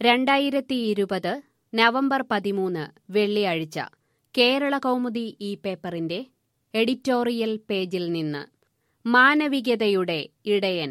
രണ്ടായിരത്തി ഇരുപത് നവംബർ പതിമൂന്ന് വെള്ളിയാഴ്ച കേരള കൗമുദി ഈ പേപ്പറിന്റെ എഡിറ്റോറിയൽ പേജിൽ നിന്ന് മാനവികതയുടെ ഇടയൻ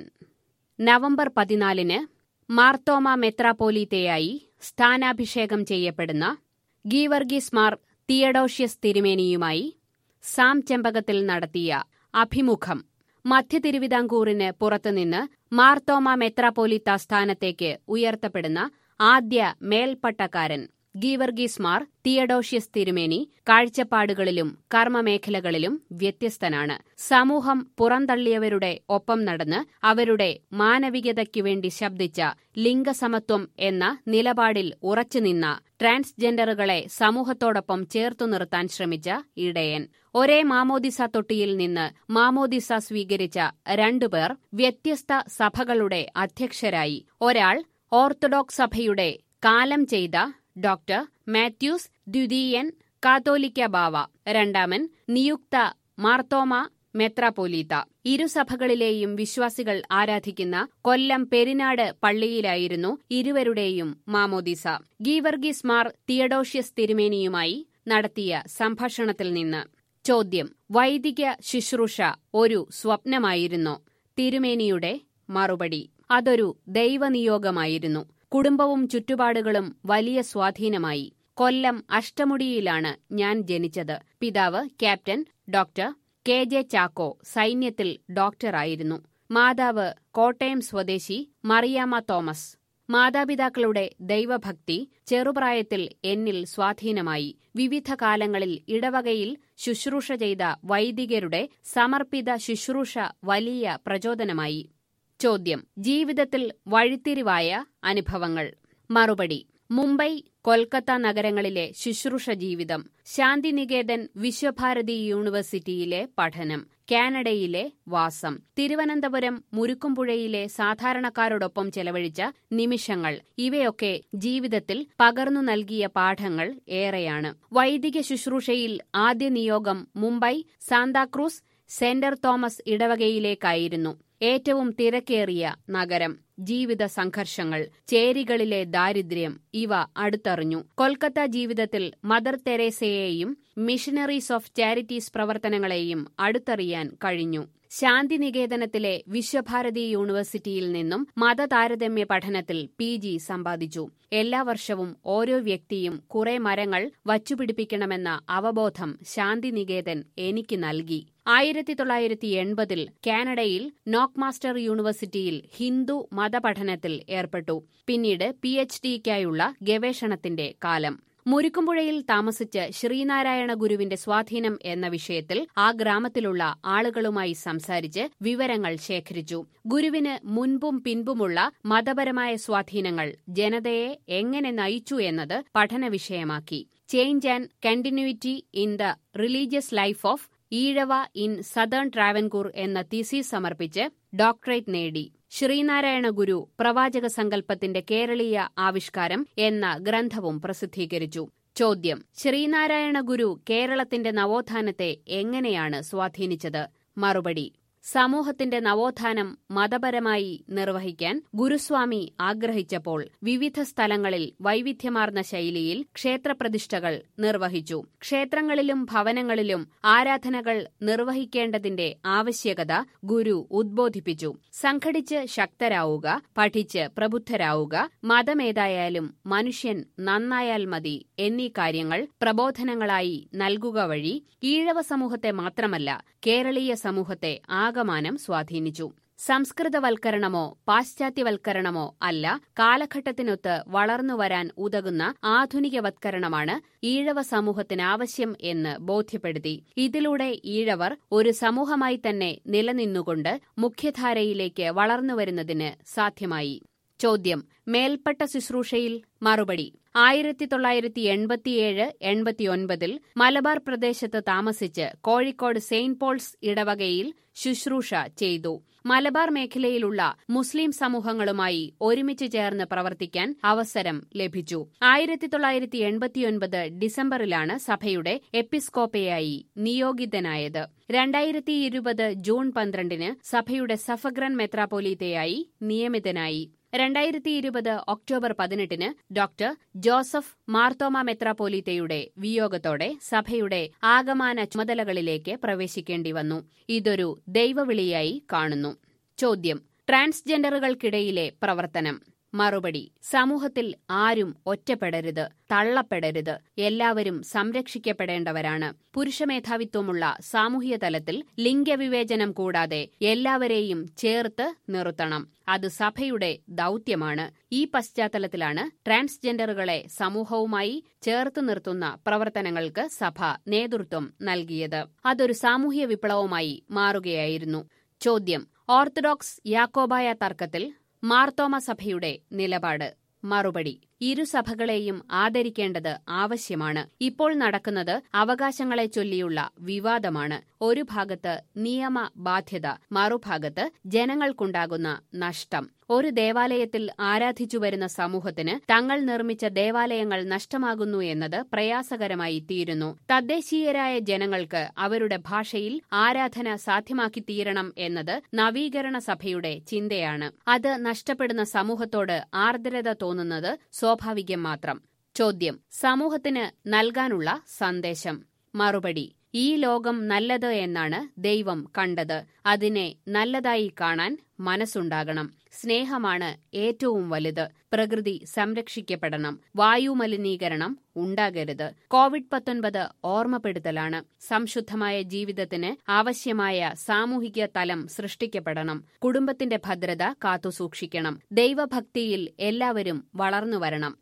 നവംബർ പതിനാലിന് മാർത്തോമ മെത്രാപ്പോലീത്തയായി സ്ഥാനാഭിഷേകം ചെയ്യപ്പെടുന്ന ഗീവർഗീസ് മാർ തിയഡോഷ്യസ് തിരുമേനിയുമായി സാം ചെമ്പകത്തിൽ നടത്തിയ അഭിമുഖം മധ്യ തിരുവിതാംകൂറിന് പുറത്തുനിന്ന് മാർത്തോമ മെത്രാപ്പോലിത്ത സ്ഥാനത്തേക്ക് ഉയർത്തപ്പെടുന്ന ആദ്യ മേൽപ്പട്ടക്കാരൻ ഗീവർഗീസ് മാർ തിയഡോഷ്യസ് തിരുമേനി കാഴ്ചപ്പാടുകളിലും കർമ്മമേഖലകളിലും വ്യത്യസ്തനാണ് സമൂഹം പുറന്തള്ളിയവരുടെ ഒപ്പം നടന്ന് അവരുടെ മാനവികതയ്ക്കു വേണ്ടി ശബ്ദിച്ച ലിംഗസമത്വം എന്ന നിലപാടിൽ ഉറച്ചുനിന്ന ട്രാൻസ്ജെൻഡറുകളെ സമൂഹത്തോടൊപ്പം ചേർത്തു നിർത്താൻ ശ്രമിച്ച ഇടയൻ ഒരേ മാമോദിസ തൊട്ടിയിൽ നിന്ന് മാമോദിസ സ്വീകരിച്ച രണ്ടുപേർ വ്യത്യസ്ത സഭകളുടെ അധ്യക്ഷരായി ഒരാൾ ഓർത്തഡോക്സ് സഭയുടെ കാലം ചെയ്ത ഡോക്ടർ മാത്യൂസ് ദ്വിതീയൻ കാത്തോലിക്ക ബാവ രണ്ടാമൻ നിയുക്ത മാർത്തോമ മെത്രാപോലീത്ത ഇരുസഭകളിലെയും വിശ്വാസികൾ ആരാധിക്കുന്ന കൊല്ലം പെരിനാട് പള്ളിയിലായിരുന്നു ഇരുവരുടെയും മാമോദിസ ഗീവർഗീസ് മാർ തിയഡോഷ്യസ് തിരുമേനിയുമായി നടത്തിയ സംഭാഷണത്തിൽ നിന്ന് ചോദ്യം വൈദിക ശുശ്രൂഷ ഒരു സ്വപ്നമായിരുന്നോ തിരുമേനിയുടെ മറുപടി അതൊരു ദൈവനിയോഗമായിരുന്നു കുടുംബവും ചുറ്റുപാടുകളും വലിയ സ്വാധീനമായി കൊല്ലം അഷ്ടമുടിയിലാണ് ഞാൻ ജനിച്ചത് പിതാവ് captain doctor K J Chacko സൈന്യത്തിൽ ഡോക്ടറായിരുന്നു മാതാവ് കോട്ടയം സ്വദേശി മറിയാമ്മ തോമസ് മാതാപിതാക്കളുടെ ദൈവഭക്തി ചെറുപ്രായത്തിൽ എന്നിൽ സ്വാധീനമായി വിവിധ കാലങ്ങളിൽ ഇടവകയിൽ ശുശ്രൂഷ ചെയ്ത വൈദികരുടെ സമർപ്പിത ശുശ്രൂഷ വലിയ പ്രചോദനമായി ചോദ്യം ജീവിതത്തിൽ വഴിത്തിരിവായ അനുഭവങ്ങൾ മറുപടി മുംബൈ കൊൽക്കത്ത നഗരങ്ങളിലെ ശുശ്രൂഷ ജീവിതം ശാന്തിനികേതൻ വിശ്വഭാരതി യൂണിവേഴ്സിറ്റിയിലെ പഠനം കാനഡയിലെ വാസം തിരുവനന്തപുരം മുരുക്കുംപുഴയിലെ സാധാരണക്കാരോടൊപ്പം ചെലവഴിച്ച നിമിഷങ്ങൾ ഇവയൊക്കെ ജീവിതത്തിൽ പകർന്നു നൽകിയ പാഠങ്ങൾ ഏറെയാണ് വൈദിക ശുശ്രൂഷയിൽ ആദ്യ നിയോഗം മുംബൈ സാന്താക്രൂസ് സെന്റർ തോമസ് ഇടവകയിലേക്കായിരുന്നു ഏറ്റവും തിരക്കേറിയ നഗരം ജീവിത സംഘർഷങ്ങൾ ചേരികളിലെ ദാരിദ്ര്യം ഇവ അടുത്തറിഞ്ഞു കൊൽക്കത്ത ജീവിതത്തിൽ മദർ തെരേസയെയും മിഷനറീസ് ഓഫ് ചാരിറ്റീസ് പ്രവർത്തനങ്ങളെയും അടുത്തറിയാൻ കഴിഞ്ഞു ശാന്തിനികേതനത്തിലെ വിശ്വഭാരതി യൂണിവേഴ്സിറ്റിയിൽ നിന്നും മതതാരതമ്യ പഠനത്തിൽ പി ജി സമ്പാദിച്ചു എല്ലാ വർഷവും ഓരോ വ്യക്തിയും കുറെ മരങ്ങൾ വച്ചുപിടിപ്പിക്കണമെന്ന അവബോധം ശാന്തിനികേതൻ എനിക്ക് നൽകി ആയിരത്തി തൊള്ളായിരത്തി എൺപതിൽ കാനഡയിൽ നോക്ക് മാസ്റ്റർ യൂണിവേഴ്സിറ്റിയിൽ ഹിന്ദു മതപഠനത്തിൽ ഏർപ്പെട്ടു പിന്നീട് പി എച്ച് ഡിക്കായുള്ള ഗവേഷണത്തിന്റെ കാലം മുരുക്കുംപുഴയിൽ താമസിച്ച് ശ്രീനാരായണ ഗുരുവിന്റെ സ്വാധീനം എന്ന വിഷയത്തിൽ ആ ഗ്രാമത്തിലുള്ള ആളുകളുമായി സംസാരിച്ച് വിവരങ്ങൾ ശേഖരിച്ചു ഗുരുവിന് മുൻപും പിൻപുമുള്ള മതപരമായ സ്വാധീനങ്ങൾ ജനതയെ എങ്ങനെ നയിച്ചു എന്നത് പഠന വിഷയമാക്കി change and continuity in the religious life of Ezhava in southern Travancore എന്ന തീസീസ് സമർപ്പിച്ച് ഡോക്ടറേറ്റ് നേടി ശ്രീനാരായണ ഗുരു പ്രവാചക സങ്കല്പത്തിന്റെ കേരളീയ ആവിഷ്കാരം എന്ന ഗ്രന്ഥവും പ്രസിദ്ധീകരിച്ചു ചോദ്യം ശ്രീനാരായണ ഗുരു കേരളത്തിന്റെ നവോത്ഥാനത്തെ എങ്ങനെയാണ് സ്വാധീനിച്ചത് മറുപടി സമൂഹത്തിന്റെ നവോത്ഥാനം മതപരമായി നിർവഹിക്കാൻ ഗുരുസ്വാമി ആഗ്രഹിച്ചപ്പോൾ വിവിധ സ്ഥലങ്ങളിൽ വൈവിധ്യമാർന്ന ശൈലിയിൽ ക്ഷേത്രപ്രതിഷ്ഠകൾ നിർവഹിച്ചു ക്ഷേത്രങ്ങളിലും ഭവനങ്ങളിലും ആരാധനകൾ നിർവഹിക്കേണ്ടതിന്റെ ആവശ്യകത ഗുരു ഉദ്ബോധിപ്പിച്ചു സംഘടിച്ച് ശക്തരാവുക പഠിച്ച് പ്രബുദ്ധരാവുക മതമേതായാലും മനുഷ്യൻ നന്നായാൽ മതി എന്നീ കാര്യങ്ങൾ പ്രബോധനങ്ങളായി നൽകുക വഴി ഈഴവ സമൂഹത്തെ മാത്രമല്ല കേരളീയ സമൂഹത്തെ ആകമാനം സ്വാധീനിച്ചു സംസ്കൃതവൽക്കരണമോ പാശ്ചാത്യവൽക്കരണമോ അല്ല കാലഘട്ടത്തിനൊത്ത് വളർന്നുവരാൻ ഉതകുന്ന ആധുനികവത്കരണമാണ് ഈഴവ സമൂഹത്തിനാവശ്യം എന്ന് ബോധ്യപ്പെടുത്തി ഇതിലൂടെ ഈഴവർ ഒരു സമൂഹമായി തന്നെ നിലനിന്നുകൊണ്ട് മുഖ്യധാരയിലേക്ക് വളർന്നുവരുന്നതിന് സാധ്യമായി ചോദ്യം മേൽപ്പെട്ട ശുശ്രൂഷയിൽ മറുപടി ആയിരത്തി തൊള്ളായിരത്തി എൺപത്തിയേഴ് എൺപത്തിയൊൻപതിൽ മലബാർ പ്രദേശത്ത് താമസിച്ച് കോഴിക്കോട് സെയിന്റ് പോൾസ് ഇടവകയിൽ ശുശ്രൂഷ ചെയ്തു മലബാർ മേഖലയിലുള്ള മുസ്ലിം സമൂഹങ്ങളുമായി ഒരുമിച്ച് ചേർന്ന് പ്രവർത്തിക്കാൻ അവസരം ലഭിച്ചു ആയിരത്തി തൊള്ളായിരത്തി എൺപത്തിയൊൻപത് ഡിസംബറിലാണ് സഭയുടെ എപ്പിസ്കോപ്പയായി നിയോഗിതനായത് രണ്ടായിരത്തി ഇരുപത് ജൂൺ പന്ത്രണ്ടിന് സഭയുടെ സഫഗ്രൻ മെത്രാപ്പോലീത്തയായി നിയമിതനായി രണ്ടായിരത്തി ഇരുപത് ഒക്ടോബർ പതിനെട്ടിന് ഡോക്ടർ ജോസഫ് മാർത്തോമ മെത്രാപോലീത്തയുടെ വിയോഗത്തോടെ സഭയുടെ ആകമാന ചുമതലകളിലേക്ക് പ്രവേശിക്കേണ്ടി വന്നു ഇതൊരു ദൈവവിളിയായി കാണുന്നു ചോദ്യം ട്രാൻസ്ജെൻഡറുകൾക്കിടയിലെ പ്രവർത്തനം മറുപടി സമൂഹത്തിൽ ആരും ഒറ്റപ്പെടരുത് തള്ളപ്പെടരുത് എല്ലാവരും സംരക്ഷിക്കപ്പെടേണ്ടവരാണ് പുരുഷമേധാവിത്വമുള്ള സാമൂഹ്യ തലത്തിൽ ലിംഗവിവേചനം കൂടാതെ എല്ലാവരെയും ചേർത്ത് നിർത്തണം അത് സഭയുടെ ദൌത്യമാണ് ഈ പശ്ചാത്തലത്തിലാണ് ട്രാൻസ്ജെൻഡറുകളെ സമൂഹവുമായി ചേർത്ത് നിർത്തുന്ന പ്രവർത്തനങ്ങൾക്ക് സഭ നേതൃത്വം നൽകിയത് അതൊരു സാമൂഹ്യ വിപ്ലവമായി മാറുകയായിരുന്നു ചോദ്യം ഓർത്തഡോക്സ് യാക്കോബായ തർക്കത്തിൽ മാർത്തോമ സഭയുടെ നിലപാട് മറുപടി ഇരു സഭകളെയും ആദരിക്കേണ്ടത് ആവശ്യമാണ് ഇപ്പോൾ നടക്കുന്നത് അവകാശങ്ങളെ ചൊല്ലിയുള്ള വിവാദമാണ് ഒരു ഭാഗത്ത് നിയമ ബാധ്യത മറുഭാഗത്ത് ജനങ്ങൾക്കുണ്ടാകുന്ന നഷ്ടം ഒരു ദേവാലയത്തിൽ ആരാധിച്ചു വരുന്ന സമൂഹത്തിന് തങ്ങൾ നിർമ്മിച്ച ദേവാലയങ്ങൾ നഷ്ടമാകുന്നു എന്നത് പ്രയാസകരമായി തീരുന്നു തദ്ദേശീയരായ ജനങ്ങൾക്ക് അവരുടെ ഭാഷയിൽ ആരാധന സാധ്യമാക്കി തീരണം എന്നത് നവീകരണ സഭയുടെ ചിന്തയാണ് അത് നഷ്ടപ്പെടുന്ന സമൂഹത്തോട് ആർദ്രത തോന്നുന്നത് സ്വാഭാവികം മാത്രം ചോദ്യം സമൂഹത്തിന് നൽകാനുള്ള സന്ദേശം മറുപടി ഈ ലോകം നല്ലത് എന്നാണ് ദൈവം കണ്ടത് അതിനെ നല്ലതായി കാണാൻ മനസ്സുണ്ടാകണം സ്നേഹമാണ് ഏറ്റവും വലുത് പ്രകൃതി സംരക്ഷിക്കപ്പെടണം വായുമലിനീകരണം ഉണ്ടാകരുത് കോവിഡ് പത്തൊൻപത് ഓർമ്മപ്പെടുത്തലാണ് സംശുദ്ധമായ ജീവിതത്തിന് ആവശ്യമായ സാമൂഹിക തലം സൃഷ്ടിക്കപ്പെടണം കുടുംബത്തിന്റെ ഭദ്രത കാത്തുസൂക്ഷിക്കണം ദൈവഭക്തിയിൽ എല്ലാവരും വളർന്നുവരണം